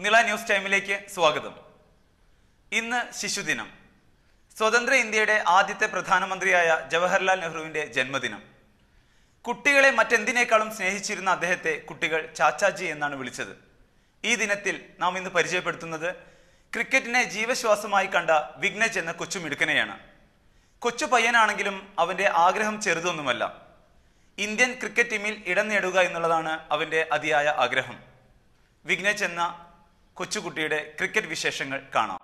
Nila news ടൈമിലേക്ക് സ്വാഗതം ഇന്ന് ശിശുദിനം സ്വതന്ത്ര ഇന്ത്യയുടെ ആദ്യത്തെ പ്രധാനമന്ത്രിയായ ജവഹർലാൽ നെഹ്റുവിന്റെ ജന്മദിനം കുട്ടികളെ മറ്റെന്തിനേക്കാളും സ്നേഹിച്ചിരുന്ന അദ്ദേഹത്തെ കുട്ടികൾ ചാച്ചാജി എന്നാണ് വിളിച്ചത് ഈ ദിനത്തിൽ നാം ഇന്ന് പരിചയപ്പെടുത്തുന്നത് ക്രിക്കറ്റിനെ ജീവശ്വാസമായി കണ്ട വിഘ്നജ് എന്ന കൊച്ചു മിടുക്കനെയാണ് കൊച്ചു പയ്യനാണെങ്കിലും അവന്റെ ആഗ്രഹം ചെറുതൊന്നുമല്ല ഇന്ത്യൻ ക്രിക്കറ്റ് ടീമിൽ ഇടം നേടുക എന്നുള്ളതാണ് അവന്റെ അതിയായ ആഗ്രഹം വിഘ്നജ് എന്ന കൊച്ചുകുട്ടിയുടെ ക്രിക്കറ്റ് വിശേഷങ്ങൾ കാണാം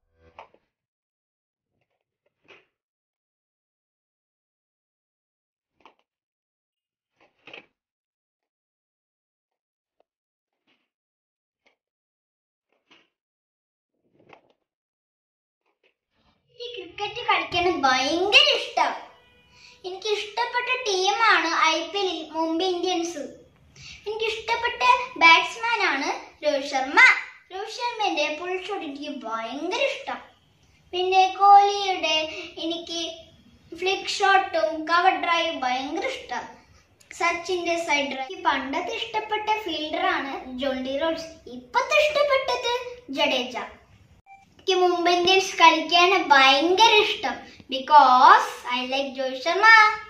ഈ ക്രിക്കറ്റ് കളിക്കാൻ ഭയങ്കര ഇഷ്ടം എനിക്ക് ഇഷ്ടപ്പെട്ട ടീമാണ് ഐ പി എല്ലിൽ മുംബൈ ഇന്ത്യൻസ് എനിക്ക് ഇഷ്ടപ്പെട്ട ബാറ്റ്സ്മാൻ ആണ് രോഹിത് ശർമ്മ രോഹിത് ശർമ്മന്റെ പുൾ ഷോട്ട് എനിക്ക് ഭയങ്കര ഇഷ്ടം പിന്നെ കോഹ്ലിയുടെ എനിക്ക് ഫ്ലിക്ക് ഷോട്ടും കവർ ഡ്രൈവ് ഭയങ്കര ഇഷ്ടം സച്ചിന്റെ സൈഡ് ഡ്രൈവ് എനിക്ക് പണ്ടത്തെ ഇഷ്ടപ്പെട്ട ഫീൽഡറാണ് ജോണ്ടി റോഡ്സ് ഇപ്പത്തെ ഇഷ്ടപ്പെട്ടത് ജഡേജ എനിക്ക് മുംബൈ ഇന്ത്യൻസ് കളിക്കാൻ ഭയങ്കര ഇഷ്ടം because I like Rohit Sharma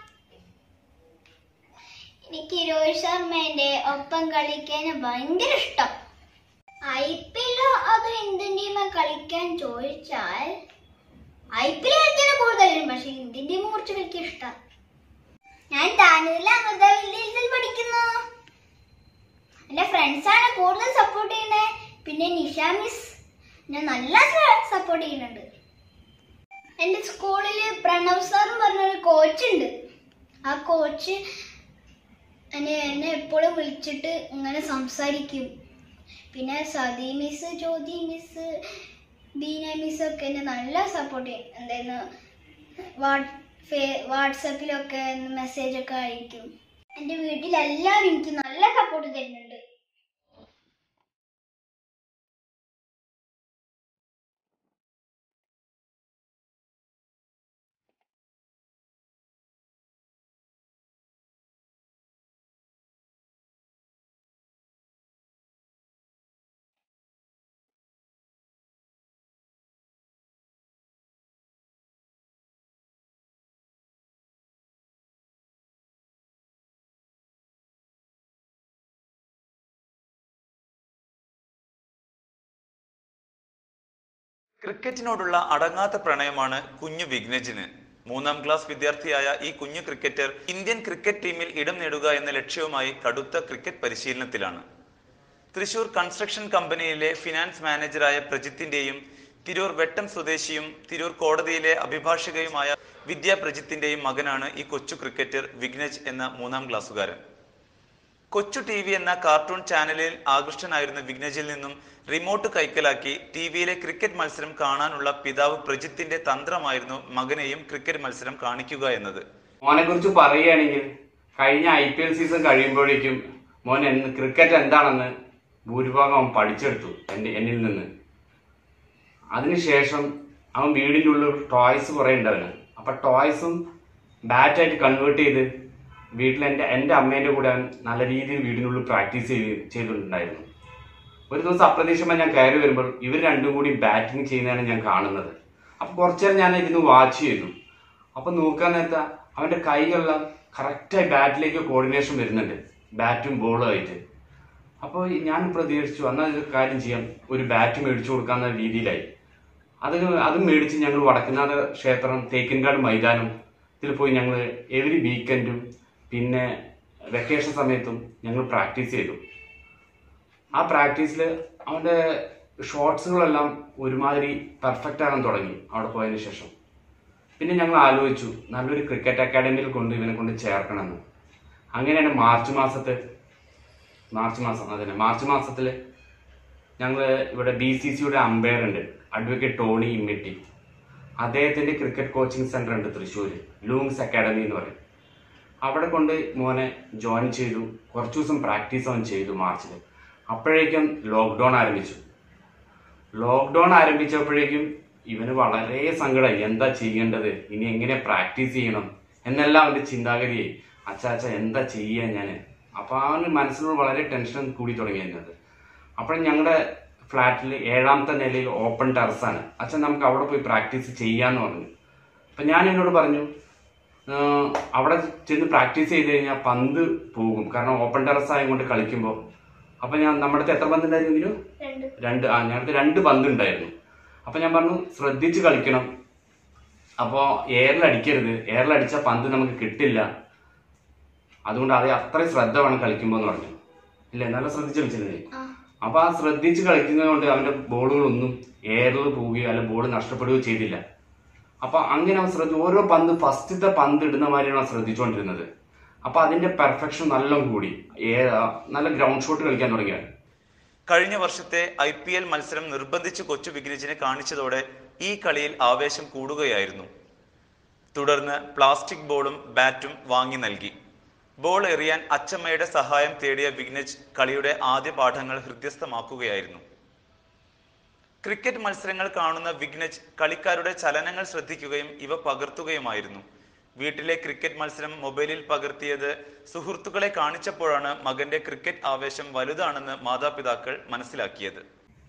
എനിക്ക് രോഹിത് ശർമ്മന്റെ ഒപ്പം കളിക്കാൻ ഭയങ്കര ഇഷ്ടം ഐ പി എൽ അതോ ഇന്ത്യൻ ടീം കളിക്കാൻ ചോദിച്ചാൽ ഐ പി എൽ കളിക്കാൻ കൂടുതലും പക്ഷെ ഇന്ത്യൻ ടീം കുറച്ച് കളിക്കാൻ ഇഷ്ടം ഞാൻ താനൂരിൽ അമൃത വില്ലേജിൽ പഠിക്കുന്നു എന്റെ ഫ്രണ്ട്സ് ആണ് കൂടുതൽ സപ്പോർട്ട് ചെയ്യുന്നത് പിന്നെ നിഷ മിസ് ഞാൻ നല്ല സപ്പോർട്ട് ചെയ്യുന്നുണ്ട് എൻ്റെ സ്കൂളിൽ പ്രണവ് സാർ എന്ന് പറഞ്ഞൊരു കോച്ച് ഉണ്ട് ആ കോച്ച് എന്നെ എന്നെ എപ്പോഴും വിളിച്ചിട്ട് ഇങ്ങനെ സംസാരിക്കും പിന്നെ Sathi miss Jyothi miss Beena miss ഒക്കെ എന്നെ നല്ല സപ്പോർട്ട് ചെയ്യും എന്തായിരുന്നു വാട്സപ്പിലൊക്കെ മെസ്സേജ് ഒക്കെ അയക്കും എൻ്റെ വീട്ടിലെല്ലാവരും എനിക്ക് നല്ല സപ്പോർട്ട് തരുന്നുണ്ട് ക്രിക്കറ്റിനോടുള്ള അടങ്ങാത്ത പ്രണയമാണ് കുഞ്ഞു വിഘ്നജിന് മൂന്നാം ക്ലാസ് വിദ്യാർത്ഥിയായ ഈ കുഞ്ഞു ക്രിക്കറ്റർ ഇന്ത്യൻ ക്രിക്കറ്റ് ടീമിൽ ഇടം നേടുക എന്ന ലക്ഷ്യവുമായി കടുത്ത ക്രിക്കറ്റ് പരിശീലനത്തിലാണ് തൃശൂർ കൺസ്ട്രക്ഷൻ കമ്പനിയിലെ ഫിനാൻസ് മാനേജറായ പ്രജിത്തിന്റെയും തിരൂർ വെട്ടം സ്വദേശിയും തിരൂർ കോടതിയിലെ അഭിഭാഷകയുമായ വിദ്യാ പ്രജിത്തിന്റെയും മകനാണ് ഈ കൊച്ചു ക്രിക്കറ്റർ വിഘ്നജ് എന്ന മൂന്നാം ക്ലാസ്സുകാരൻ കൊച്ചു ടി വി എന്ന കാർട്ടൂൺ ചാനലിൽ ആകൃഷ്ടനായിരുന്ന വിഘ്നജിൽ നിന്നും റിമോട്ട് കൈക്കലാക്കി ടി വിയിലെ ക്രിക്കറ്റ് മത്സരം കാണാനുള്ള പിതാവ് പ്രജിത്തിന്റെ തന്ത്രമായിരുന്നു മകനെയും ക്രിക്കറ്റ് മത്സരം കാണിക്കുക എന്നത് മോനെ കുറിച്ച് പറയുകയാണെങ്കിൽ കഴിഞ്ഞ ഐ പി എൽ സീസൺ കഴിയുമ്പോഴേക്കും മോൻ എന്ന് ക്രിക്കറ്റ് എന്താണെന്ന് ഭൂരിഭാഗം അവൻ പഠിച്ചെടുത്തു എൻ്റെ എന്നിൽ നിന്ന് അതിനുശേഷം അവൻ വീടിൻ്റെ ഉള്ളിൽ ടോയ്സ് കുറേ ഉണ്ട് അവന് അപ്പം ടോയ്സും ബാറ്റായിട്ട് കൺവേർട്ട് ചെയ്ത് വീട്ടിൽ എൻ്റെ എൻ്റെ അമ്മേൻ്റെ കൂടെ അവൻ നല്ല രീതിയിൽ വീടിനുള്ളിൽ പ്രാക്ടീസ് ചെയ്ത് ചെയ്തിട്ടുണ്ടായിരുന്നു ഒരു ദിവസം അപ്രതീക്ഷിതമായി ഞാൻ കയറി വരുമ്പോൾ ഇവർ രണ്ടും കൂടി ബാറ്റിംഗ് ചെയ്യുന്നതാണ് ഞാൻ കാണുന്നത് അപ്പോൾ കുറച്ചു നേരം ഞാൻ ഇരുന്ന് വാച്ച് ചെയ്തു അപ്പോൾ നോക്കാൻ നേരത്തെ അവൻ്റെ കൈകളെല്ലാം കറക്റ്റായി ബാറ്റിലേക്ക് കോർഡിനേഷൻ വരുന്നുണ്ട് ബാറ്റും ബോളും ആയിട്ട് അപ്പോൾ ഞാൻ പ്രതീക്ഷിച്ചു എന്നാൽ ഒരു കാര്യം ചെയ്യാം ഒരു ബാറ്റ് മേടിച്ചു കൊടുക്കാവുന്ന രീതിയിലായി അത് അത് മേടിച്ച് ഞങ്ങൾ വടക്കുന്നാഥ ക്ഷേത്രം തേക്കിൻകാട് മൈതാനം ഇതിൽ പോയി ഞങ്ങൾ എവറി വീക്കെൻഡും പിന്നെ വെക്കേഷൻ സമയത്തും ഞങ്ങൾ പ്രാക്ടീസ് ചെയ്തു ആ പ്രാക്ടീസിൽ അവൻ്റെ ഷോട്ട്സുകളെല്ലാം ഒരുമാതിരി പെർഫെക്റ്റ് ആകാൻ തുടങ്ങി അവിടെ പോയതിന് ശേഷം പിന്നെ ഞങ്ങൾ ആലോചിച്ചു നല്ലൊരു ക്രിക്കറ്റ് അക്കാഡമിയിൽ കൊണ്ട് ഇവനെ കൊണ്ട് ചേർക്കണമെന്ന് അങ്ങനെയാണ് മാർച്ച് മാസത്തെ മാർച്ച് മാസം അതന്നെ മാർച്ച് മാസത്തിൽ ഞങ്ങൾ ഇവിടെ ബി സി സിയുടെ അമ്പയർ ഉണ്ട് അഡ്വക്കേറ്റ് ടോണി ഇമ്മിട്ടി അദ്ദേഹത്തിൻ്റെ ക്രിക്കറ്റ് കോച്ചിങ് സെൻ്റർ ഉണ്ട് തൃശ്ശൂർ ലൂങ്സ് അക്കാഡമി എന്ന് പറയും അവിടെ കൊണ്ട് മോനെ ജോയിൻ ചെയ്തു കുറച്ച് ദിവസം പ്രാക്ടീസ് അവൻ ചെയ്തു മാർച്ചിൽ അപ്പോഴേക്കും ലോക്ക്ഡൗൺ ആരംഭിച്ചു ലോക്ക്ഡൗൺ ആരംഭിച്ചപ്പോഴേക്കും ഇവന് വളരെ സങ്കടമായി എന്താ ചെയ്യേണ്ടത് ഇനി എങ്ങനെ പ്രാക്ടീസ് ചെയ്യണം എന്നെല്ലാം അവന്റെ ചിന്താഗതിയായി അച്ഛാ അച്ഛാ എന്താ ചെയ്യാ ഞാൻ അപ്പൊ അവന് മനസ്സിനോട് വളരെ ടെൻഷൻ കൂടി തുടങ്ങിയിരുന്നത് അപ്പോൾ ഞങ്ങളുടെ ഫ്ലാറ്റിൽ ഏഴാമത്തെ നിലയിൽ ഓപ്പൺ ടെറസാണ് അച്ഛൻ നമുക്ക് അവിടെ പോയി പ്രാക്ടീസ് ചെയ്യാന്ന് പറഞ്ഞു അപ്പം ഞാൻ എന്നോട് പറഞ്ഞു "ആഹ് അവിടെ ചെന്ന് പ്രാക്ടീസ് ചെയ്ത് കഴിഞ്ഞാൽ പന്ത് പോകും കാരണം ഓപ്പൺ ടെറസ് ആയതുകൊണ്ട് കളിക്കുമ്പോൾ അപ്പം ഞാൻ നമ്മുടെ അടുത്ത് എത്ര പന്ത് ഉണ്ടായിരുന്നു രണ്ട് രണ്ട് ആ ഞങ്ങൾക്ക് രണ്ട് പന്ത് ഉണ്ടായിരുന്നു അപ്പം ഞാൻ പറഞ്ഞു ശ്രദ്ധിച്ച് കളിക്കണം അപ്പോൾ എയറിൽ അടിക്കരുത് എയറിൽ അടിച്ചാൽ പന്ത് നമുക്ക് കിട്ടില്ല അതുകൊണ്ട് അത് അത്രയും ശ്രദ്ധ വേണം കളിക്കുമ്പോൾ എന്ന് പറഞ്ഞു ഇല്ലേ നല്ല ശ്രദ്ധിച്ച് കളിച്ചില്ലേ ആ അപ്പൊ ആ ശ്രദ്ധിച്ച് കളിക്കുന്നത് കൊണ്ട് അവന്റെ ബോളുകളൊന്നും എയറിൽ പോവുകയോ അല്ല ബോൾ നഷ്ടപ്പെടുകയോ ചെയ്തില്ല അപ്പൊ അങ്ങനെ അവൻ ശ്രദ്ധ ഓരോ പന്ത് ഫസ്റ്റത്തെ പന്ത് ഇടുന്ന മാതിരിയാണ് അവൻ ശ്രദ്ധിച്ചുകൊണ്ടിരുന്നത് അപ്പൊ അതിന്റെ പെർഫെക്ഷൻ നല്ല കൂടി ഏ- നല്ല ഗ്രൗണ്ട് ഷോട്ട് കളിക്കാൻ തുടങ്ങിയത് കഴിഞ്ഞ വർഷത്തെ ഐ പി എൽ മത്സരം നിർബന്ധിച്ച് കൊച്ചു വിഘ്നജിനെ കാണിച്ചതോടെ ഈ കളിയിൽ ആവേശം കൂടുകയായിരുന്നു തുടർന്ന് പ്ലാസ്റ്റിക് ബോളും ബാറ്റും വാങ്ങി നൽകി ബോൾ എറിയാൻ അച്ചമ്മയുടെ സഹായം തേടിയ വിഘ്നജ് കളിയുടെ ആദ്യ പാഠങ്ങൾ ഹൃദ്യസ്ഥമാക്കുകയായിരുന്നു ക്രിക്കറ്റ് മത്സരങ്ങൾ കാണുന്ന വിഘ്നജ് കളിക്കാരുടെ ചലനങ്ങൾ ശ്രദ്ധിക്കുകയും ഇവ പകർത്തുകയുമായിരുന്നു വീട്ടിലെ ക്രിക്കറ്റ് മത്സരം മൊബൈലിൽ പകർത്തിയത് സുഹൃത്തുക്കളെ കാണിച്ചപ്പോഴാണ് മകന്റെ ക്രിക്കറ്റ് ആവേശം വലുതാണെന്ന് മാതാപിതാക്കൾ മനസ്സിലാക്കിയത്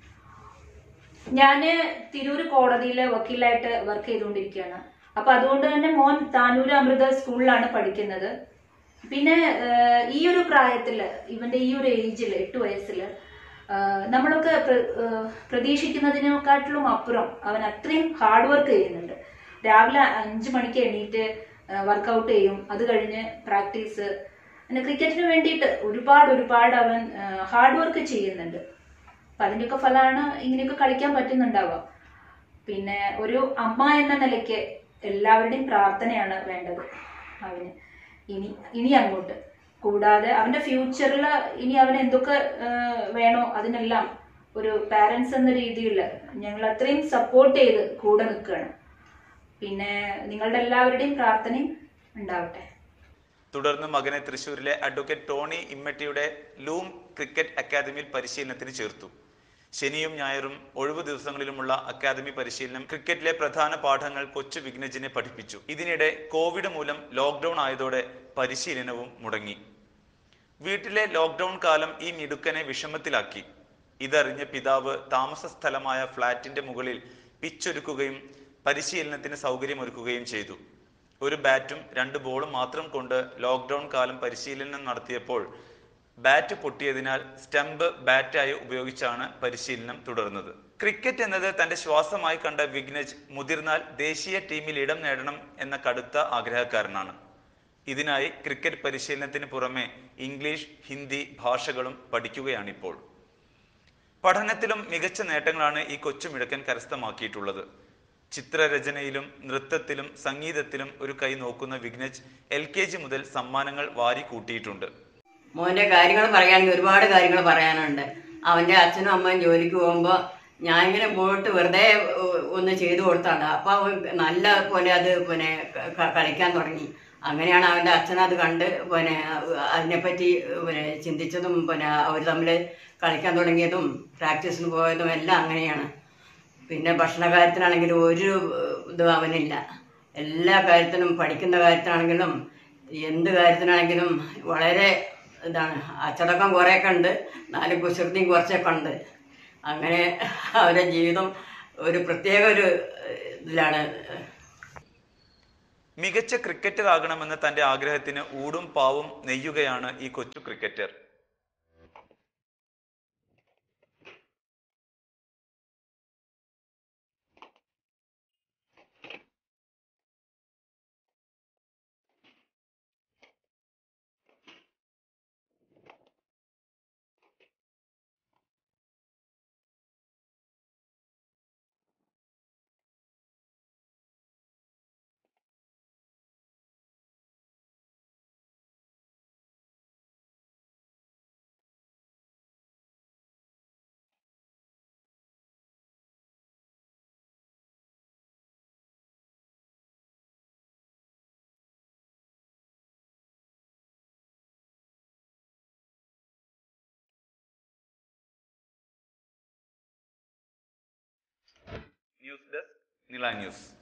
ഞാന് തിരൂര് കോടതിയിലെ വക്കീലായിട്ട് വർക്ക് ചെയ്തുകൊണ്ടിരിക്കുകയാണ് അപ്പൊ അതുകൊണ്ട് തന്നെ മോൻ താനൂര് അമൃത സ്കൂളിലാണ് പഠിക്കുന്നത് പിന്നെ ഏഹ്, ഈ ഒരു പ്രായത്തില് ഇവന്റെ ഈ ഒരു ഏജിൽ എട്ട് വയസ്സില് ഏഹ്, നമ്മളൊക്കെ പ്ര- ഏഹ്, പ്രതീക്ഷിക്കുന്നതിനെക്കാട്ടിലും അപ്പുറം അവൻ അത്രയും ഹാർഡ് വർക്ക് ചെയ്യുന്നുണ്ട് രാവിലെ അഞ്ചു മണിക്ക് എണീറ്റ് വർക്കൗട്ട് ചെയ്യും അത് കഴിഞ്ഞ് പ്രാക്ടീസ് പിന്നെ ക്രിക്കറ്റിന് വേണ്ടിയിട്ട് ഒരുപാട് ഒരുപാട് അവൻ ഹാർഡ് വർക്ക് ചെയ്യുന്നുണ്ട് അപ്പൊ അതിന്റെയൊക്കെ ഫലമാണ് ഇങ്ങനെയൊക്കെ കളിക്കാൻ പറ്റുന്നുണ്ടാവുക പിന്നെ ഒരു അമ്മ എന്ന നിലയ്ക്ക് എല്ലാവരുടെയും പ്രാർത്ഥനയാണ് വേണ്ടത് അവന് ഇനി ഇനി അങ്ങോട്ട് കൂടാതെ അവന്റെ ഫ്യൂച്ചറിൽ ഇനി അവന് എന്തൊക്കെ ആ, വേണോ അതിനെല്ലാം ഒരു പാരൻസ് എന്ന രീതിയിൽ ഞങ്ങൾ അത്രയും സപ്പോർട്ട് ചെയ്ത് കൂടെ നിൽക്കുകയാണ് പിന്നെ നിങ്ങളുടെ എല്ലാവരുടെയും പ്രാർത്ഥനയും ഉണ്ടാവട്ടെ തുടർന്ന് മകനെ തൃശൂരിലെ അഡ്വക്കേറ്റ് ടോണി ഇമ്മട്ടിയുടെ ലൂം ക്രിക്കറ്റ് അക്കാദമിയിൽ പരിശീലനത്തിന് ചേർത്തു ശനിയും ഞായറും ഒഴിവു ദിവസങ്ങളിലുമുള്ള അക്കാദമി പരിശീലനം ക്രിക്കറ്റിലെ പ്രധാന പാഠങ്ങൾ കൊച്ചു വിഘ്നജിനെ പഠിപ്പിച്ചു ഇതിനിടെ കോവിഡ് മൂലം ലോക്ക്ഡൌൺ ആയതോടെ പരിശീലനവും മുടങ്ങി വീട്ടിലെ ലോക്ക്ഡൌൺ കാലം ഈ മിടുക്കനെ വിഷമത്തിലാക്കി ഇതറിഞ്ഞ പിതാവ് താമസ സ്ഥലമായ ഫ്ളാറ്റിന്റെ മുകളിൽ പിച്ചൊരുക്കുകയും പരിശീലനത്തിന് സൗകര്യമൊരുക്കുകയും ചെയ്തു ഒരു ബാറ്റും രണ്ട് ബോളും മാത്രം കൊണ്ട് ലോക്ക്ഡൌൺ കാലം പരിശീലനം നടത്തിയപ്പോൾ ബാറ്റ് പൊട്ടിയതിനാൽ സ്റ്റംപ് ബാറ്റായി ഉപയോഗിച്ചാണ് പരിശീലനം തുടർന്നത് ക്രിക്കറ്റ് എന്നത് തന്റെ ശ്വാസമായി കണ്ട വിഘ്നജ് മുതിർന്നാൽ ദേശീയ ടീമിൽ ഇടം നേടണം എന്ന കടുത്ത ആഗ്രഹക്കാരനാണ് ഇതിനായി ക്രിക്കറ്റ് പരിശീലനത്തിന് പുറമെ ഇംഗ്ലീഷ് ഹിന്ദി ഭാഷകളും പഠിക്കുകയാണിപ്പോൾ പഠനത്തിലും മികച്ച നേട്ടങ്ങളാണ് ഈ കൊച്ചുമിടുക്കൻ കരസ്ഥമാക്കിയിട്ടുള്ളത് ചിത്രരചനയിലും നൃത്തത്തിലും സംഗീതത്തിലും ഒരു കൈ നോക്കുന്ന വിഘ്നജ് എൽ കെ ജി മുതൽ സമ്മാനങ്ങൾ വാരി കൂട്ടിയിട്ടുണ്ട് മോന്റെ കാര്യങ്ങൾ പറയുകയാണെങ്കിൽ ഒരുപാട് കാര്യങ്ങൾ പറയാനുണ്ട് അവന്റെ അച്ഛനും അമ്മയും ജോലിക്ക് പോകുമ്പോൾ ഞാൻ ഇങ്ങനെ പോയിട്ട് വെറുതെ ഒ- ഒന്ന് ചെയ്തു കൊടുത്താണ് അപ്പൊ അവൻ നല്ല പോലെ അത് പിന്നെ ക- ക- കളിക്കാൻ തുടങ്ങി അങ്ങനെയാണ് അവന്റെ അച്ഛൻ അത് കണ്ട് പിന്നെ അതിനെപ്പറ്റി പിന്നെ ചിന്തിച്ചതും പിന്നെ അവർ തമ്മിൽ കളിക്കാൻ തുടങ്ങിയതും പ്രാക്ടീസിന് പോയതും എല്ലാം അങ്ങനെയാണ് പിന്നെ ഭക്ഷണ കാര്യത്തിനാണെങ്കിലും ഒരു ഇതും അവനില്ല എല്ലാ കാര്യത്തിനും പഠിക്കുന്ന കാര്യത്തിനാണെങ്കിലും എന്ത് കാര്യത്തിനാണെങ്കിലും വളരെ ഇതാണ് അച്ചടക്കം കുറേയൊക്കെ ഉണ്ട് നാല് കുസൃതിയും കുറച്ചൊക്കെ ഉണ്ട് അങ്ങനെ അവരുടെ ജീവിതം ഒരു പ്രത്യേക ഒരു ഇതിലാണ് മികച്ച ക്രിക്കറ്റർ ആകണമെന്ന തന്റെ ആഗ്രഹത്തിന് ഊടും പാവും നെയ്യുകയാണ് ഈ കൊച്ചു cricketer news desk Nila news